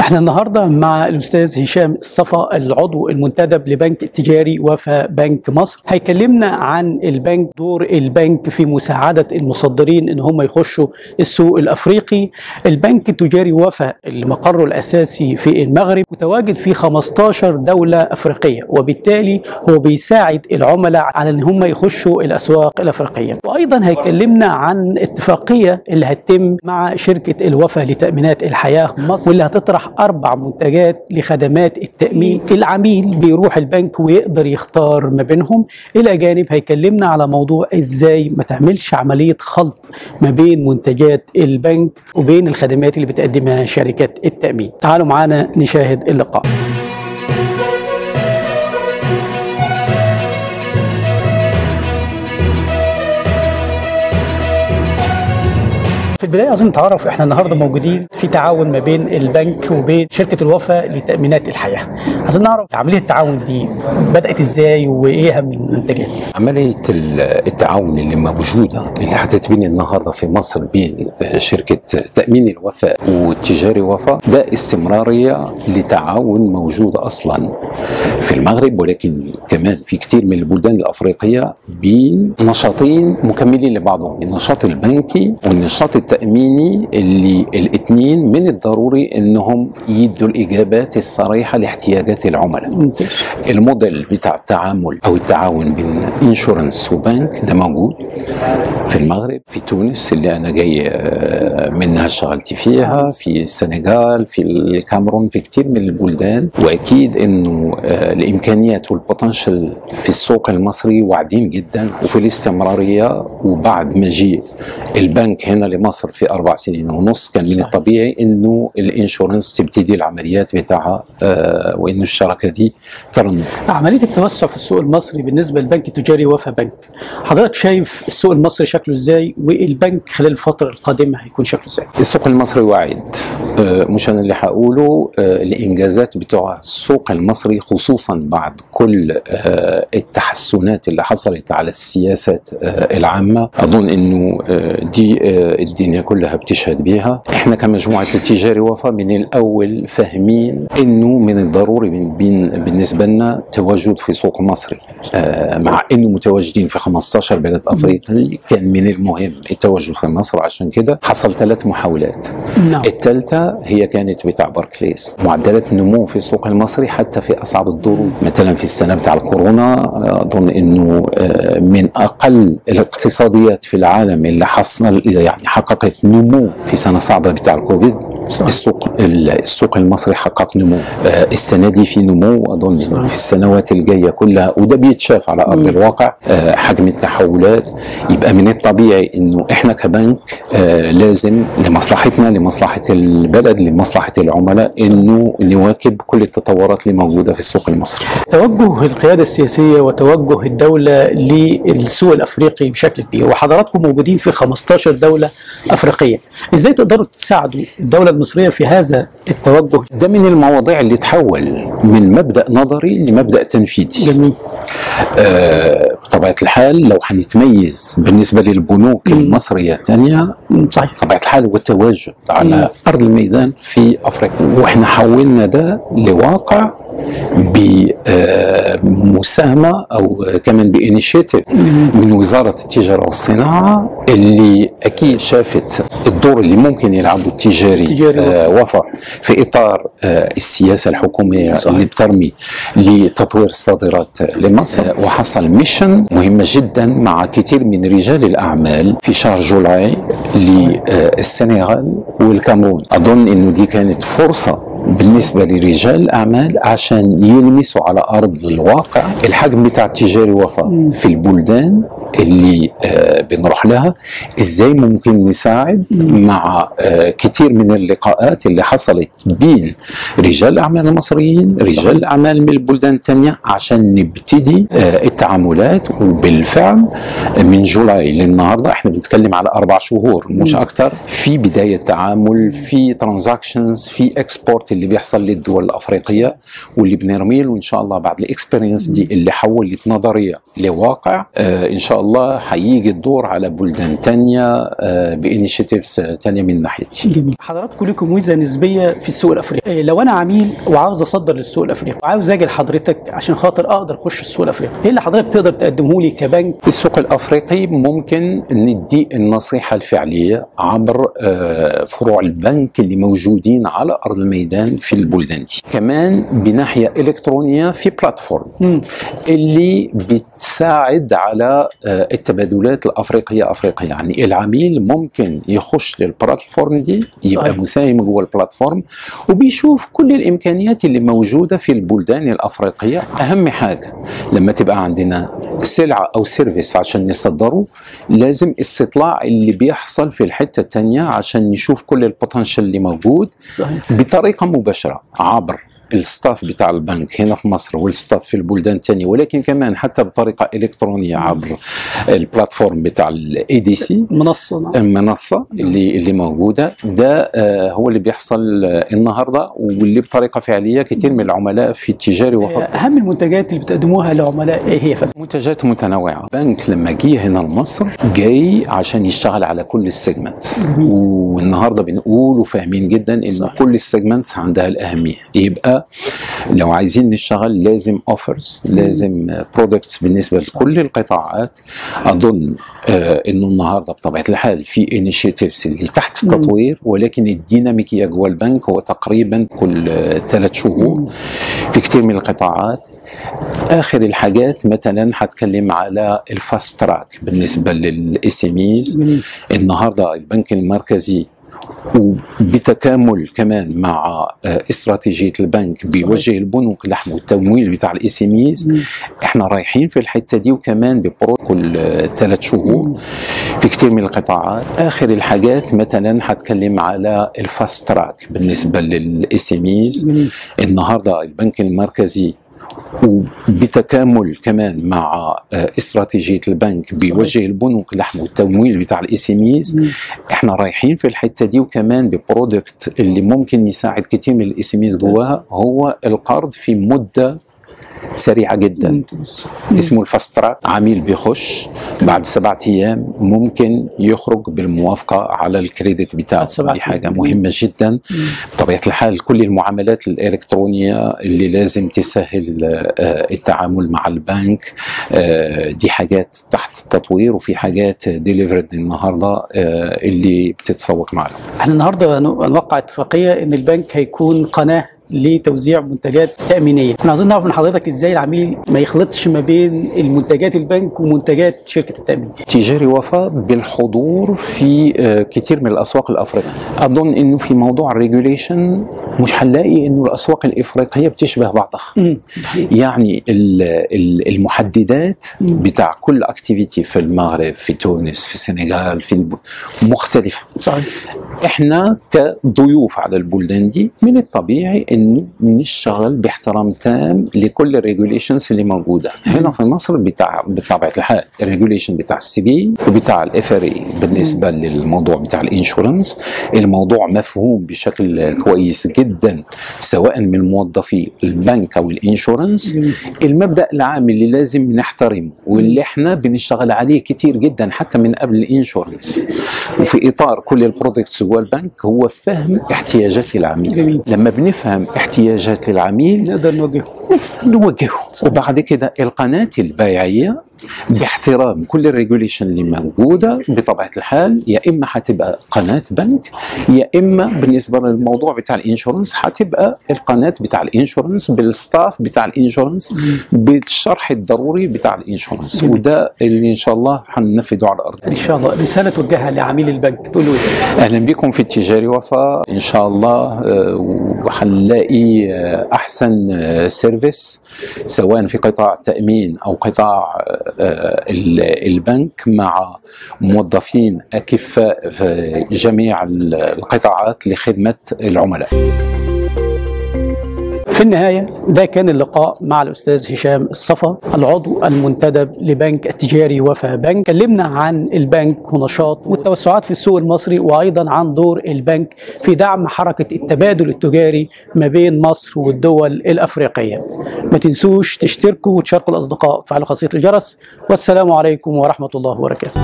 احنا النهارده مع الاستاذ هشام الصفا العضو المنتدب لبنك التجاري وفا بنك مصر هيكلمنا عن البنك دور البنك في مساعده المصدرين ان هم يخشوا السوق الافريقي البنك التجاري وفا اللي مقره الاساسي في المغرب متواجد في 15 دوله افريقيه وبالتالي هو بيساعد العملاء على ان هم يخشوا الاسواق الافريقيه وايضا هيكلمنا عن اتفاقيه اللي هتتم مع شركه الوفا لتامينات الحياه مصر واللي هتطرح اربع منتجات لخدمات التامين العميل بيروح البنك ويقدر يختار ما بينهم الى جانب هيكلمنا على موضوع ازاي ما تعملش عمليه خلط ما بين منتجات البنك وبين الخدمات اللي بتقدمها شركات التامين تعالوا معانا نشاهد اللقاء في البدايه عايزين نتعرف احنا النهارده موجودين في تعاون ما بين البنك وبين شركه الوفا لتامينات الحياه عايزين نعرف عمليه التعاون دي بدات ازاي وايه اهم المنتجات عملية التعاون اللي موجودة اللي هتتبني النهاردة في مصر بين شركة تأمين الوفاء والتجاري وفاء ده استمرارية لتعاون موجود أصلا في المغرب ولكن كمان في كثير من البلدان الأفريقية بين نشاطين مكملين لبعضهم النشاط البنكي والنشاط التأميني اللي الاثنين من الضروري انهم يدوا الإجابات الصريحة لاحتياجات العملاء ممتاز الموديل بتاع التعامل او التعاون بين انشورنس وبنك ده موجود في المغرب في تونس اللي انا جاي آه، منها اشتغلت فيها في السنغال في الكاميرون في كتير من البلدان واكيد انه آه، الامكانيات والبوتنشال في السوق المصري واعدين جدا وفي الاستمراريه وبعد مجيء البنك هنا لمصر في اربع سنين ونص كان من صحيح. الطبيعي انه الانشورنس تبتدي العمليات بتاعها آه، وانه الشركه دي ترى النور عمليه التوسع في السوق المصري بالنسبه للبنك التجاري وفا بنك حضرتك شايف السوق المصري شكله ازاي والبنك خلال الفتره القادمه هيكون شكله ازاي السوق المصري واعد آه، مش انا اللي هقوله آه، الانجازات بتوع السوق المصري خصوصا بعد كل آه، التحسنات اللي حصلت على السياسات آه، العامه اظن انه آه، دي آه، الدنيا كلها بتشهد بيها احنا كمجموعه التجاري وفا من الاول فاهمين انه من الضروري من بين بالنسبه لنا تواجد في سوق مصري آه، مع انه متواجدين في 15 بلد افريقي كان من المهم التواجد في مصر عشان كده حصل ثلاث محاولات نعم الثالثة هي كانت بتاع باركليز معدلات نمو في السوق المصري حتى في أصعب الظروف مثلا في السنة بتاع الكورونا أظن أنه آه، من أقل الاقتصاديات في العالم اللي حصل يعني حققت نمو في سنة صعبة بتاع الكوفيد صح. السوق السوق المصري حقق نمو آه، السنة دي في نمو أظن في السنوات الجاية كلها وده بيتشاف على أرض الواقع آه، حجم التحولات يبقى من الطبيعي انه احنا كبنك آه لازم لمصلحتنا لمصلحه البلد لمصلحه العملاء انه نواكب كل التطورات اللي موجوده في السوق المصري. توجه القيادة السياسية وتوجه الدولة للسوق الأفريقي بشكل كبير وحضراتكم موجودين في 15 دولة أفريقية إزاي تقدروا تساعدوا الدولة المصرية في هذا التوجه ده من المواضيع اللي تحول من مبدا نظري لمبدا تنفيذي. جميل آه بطبيعه الحال لو هنتميز بالنسبه للبنوك مم. المصريه الثانيه مم، صحيح بطبيعه الحال والتواجد مم. على ارض الميدان في افريقيا واحنا حولنا ده لواقع بمساهمه او كمان بانيشيتيف من وزاره التجاره والصناعه اللي اكيد شافت الدور اللي ممكن يلعبه التجاري التجاري آه وفا في اطار آه السياسه الحكوميه صحيح. اللي بترمي لتطوير الصادرات لمصر آه وحصل ميشن مهمه جدا مع كثير من رجال الاعمال في شهر جولاي للسنغال والكاميرون اظن انه دي كانت فرصه بالنسبه لرجال الاعمال عشان يلمسوا على ارض الواقع الحجم بتاع التجاري وفا في البلدان اللي آه بنروح لها ازاي ممكن نساعد مع آه كتير من اللقاءات اللي حصلت بين رجال الاعمال المصريين رجال الاعمال من البلدان الثانيه عشان نبتدي آه التعاملات وبالفعل من جولاي للنهارده احنا بنتكلم على اربع شهور مش اكتر في بدايه تعامل في ترانزاكشنز في اكسبورت بالضبط اللي بيحصل للدول الافريقيه واللي بنرمي له ان شاء الله بعد الاكسبيرينس دي اللي حولت نظريه لواقع آه ان شاء الله هيجي الدور على بلدان تانية آه بانيشيتيفز تانية من ناحيتي جميل حضراتكم لكم ميزه نسبيه في السوق الافريقي إيه لو انا عميل وعاوز اصدر للسوق الافريقي وعاوز اجي لحضرتك عشان خاطر اقدر اخش السوق الافريقي ايه اللي حضرتك تقدر تقدمه لي كبنك السوق الافريقي ممكن ندي النصيحه الفعليه عبر آه، فروع البنك اللي موجودين على ارض الميدان في البلدان دي كمان بناحيه الكترونيه في بلاتفورم مم. اللي بتساعد على آه، التبادلات الافريقيه افريقيا يعني العميل ممكن يخش للبلاتفورم دي يبقى صحيح. مساهم جوه البلاتفورم وبيشوف كل الامكانيات اللي موجوده في البلدان الافريقيه اهم حاجه لما تبقى عندنا سلعه او سيرفيس عشان نصدره لازم استطلاع اللي بيحصل في الحته الثانيه عشان نشوف كل البوتنشال اللي موجود صحيح بطريقه مباشره عبر الستاف بتاع البنك هنا في مصر والستاف في البلدان الثانيه ولكن كمان حتى بطريقه الكترونيه عبر البلاتفورم بتاع الاي دي سي منصه نعم. المنصه اللي اللي موجوده ده آه، هو اللي بيحصل آه، النهارده واللي بطريقه فعليه كتير من العملاء في التجاري إيه وفق اهم المنتجات اللي بتقدموها للعملاء ايه هي يا فندم؟ منتجات متنوعة بنك لما جه هنا لمصر جاي عشان يشتغل على كل السيجمنتس جميل. والنهارده بنقول وفاهمين جدا ان صح. كل السيجمنتس عندها الاهميه يبقى لو عايزين نشتغل لازم اوفرز لازم برودكتس بالنسبه لكل القطاعات اظن آه انه النهارده بطبيعه الحال في انيشيتيفز اللي تحت التطوير ولكن الديناميكيه جوه البنك هو تقريبا كل ثلاث شهور في كثير من القطاعات اخر الحاجات مثلا هتكلم على الفاست تراك بالنسبه للاس ام جميل. النهارده البنك المركزي وبتكامل كمان مع آه، استراتيجيه البنك بيوجه البنوك نحو التمويل بتاع الاس ام احنا رايحين في الحته دي وكمان ببرو كل ثلاث شهور في كثير من القطاعات اخر الحاجات مثلا هتكلم على الفاست تراك بالنسبه للاس ام جميل. النهارده البنك المركزي وبتكامل كمان مع آه، استراتيجيه البنك بيوجه البنوك نحو التمويل بتاع الاس ام احنا رايحين في الحته دي وكمان ببرودكت اللي ممكن يساعد كتير من الاس ام جواها هو القرض في مده سريعه جدا ممتاز. اسمه الفاست تراك عميل بيخش بعد سبعة ايام ممكن يخرج بالموافقه على الكريدت بتاعه بعد سبعة دي حاجه أيام. مهمه جدا بطبيعه الحال كل المعاملات الالكترونيه اللي لازم تسهل آه، التعامل مع البنك آه، دي حاجات تحت التطوير وفي حاجات ديليفرد النهارده آه، اللي بتتسوق معنا احنا النهارده نوقع اتفاقيه ان البنك هيكون قناه لتوزيع منتجات تأمينية احنا عايزين نعرف من حضرتك ازاي العميل ما يخلطش ما بين المنتجات البنك ومنتجات شركة التأمين تجاري وفاء بالحضور في آه، كتير من الاسواق الافريقيه اظن انه في موضوع الريجوليشن مش هنلاقي انه الاسواق الافريقيه بتشبه بعضها مم. يعني ال- ال- المحددات بتاع كل اكتيفيتي في المغرب في تونس في السنغال في الب... مختلفه صحيح احنا كضيوف على البلدان دي من الطبيعي انه نشتغل باحترام تام لكل الريجوليشنز اللي موجوده هنا في مصر بتاع بطبيعه الحال الريجوليشن بتاع السي بي وبتاع الاف ار بالنسبه للموضوع بتاع الانشورنس الموضوع مفهوم بشكل كويس جدا سواء من موظفي البنك او الانشورنس جميل. المبدا العام اللي لازم نحترمه واللي احنا بنشتغل عليه كتير جدا حتى من قبل الانشورنس وفي اطار كل البرودكتس جوه البنك هو فهم احتياجات العميل جميل. لما بنفهم احتياجات العميل نقدر نوجهه نوجهه وبعد كده القناه البيعيه باحترام كل الريجوليشن اللي موجوده بطبيعه الحال يا اما هتبقى قناه بنك يا اما بالنسبه للموضوع بتاع الانشورنس هتبقى القناه بتاع الانشورنس بالستاف بتاع الانشورنس بالشرح الضروري بتاع الانشورنس جميل. وده اللي ان شاء الله هننفذه على ارض ان شاء الله رسالة توجهها لعميل البنك تقول له ايه؟ اهلا بكم في التجاري وفاء ان شاء الله آه، وهنلاقي آه، احسن آه، سيرفيس سواء في قطاع التامين او قطاع آه، ال- البنك مع موظفين اكفاء في جميع ال- القطاعات لخدمه العملاء في النهاية ده كان اللقاء مع الأستاذ هشام الصفا العضو المنتدب لبنك التجاري وفا بنك كلمنا عن البنك ونشاط والتوسعات في السوق المصري وأيضا عن دور البنك في دعم حركة التبادل التجاري ما بين مصر والدول الأفريقية ما تنسوش تشتركوا وتشاركوا الأصدقاء فعلى خاصية الجرس والسلام عليكم ورحمة الله وبركاته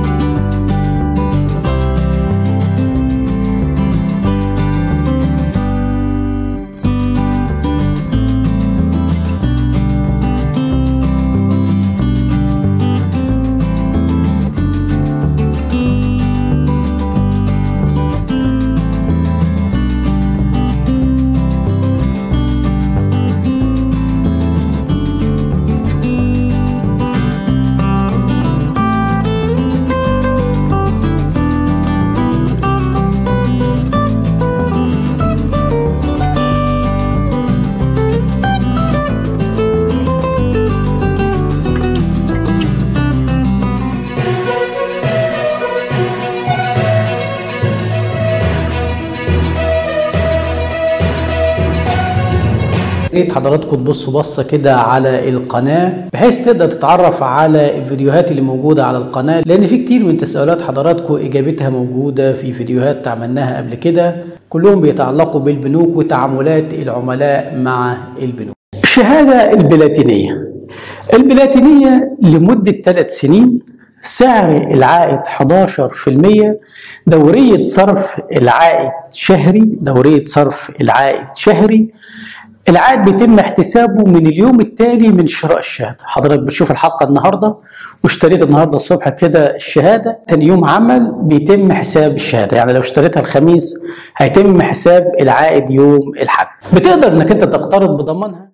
ريت حضراتكم تبصوا بصة كده على القناة بحيث تقدر تتعرف على الفيديوهات اللي موجودة على القناة لأن في كتير من تساؤلات حضراتكم إجابتها موجودة في فيديوهات عملناها قبل كده كلهم بيتعلقوا بالبنوك وتعاملات العملاء مع البنوك الشهادة البلاتينية البلاتينية لمدة ثلاث سنين سعر العائد 11% دورية صرف العائد شهري دورية صرف العائد شهري العائد بيتم احتسابه من اليوم التالي من شراء الشهاده حضرتك بتشوف الحلقه النهارده واشتريت النهارده الصبح كده الشهاده تاني يوم عمل بيتم حساب الشهاده يعني لو اشتريتها الخميس هيتم حساب العائد يوم الاحد بتقدر انك انت تقترض بضمانها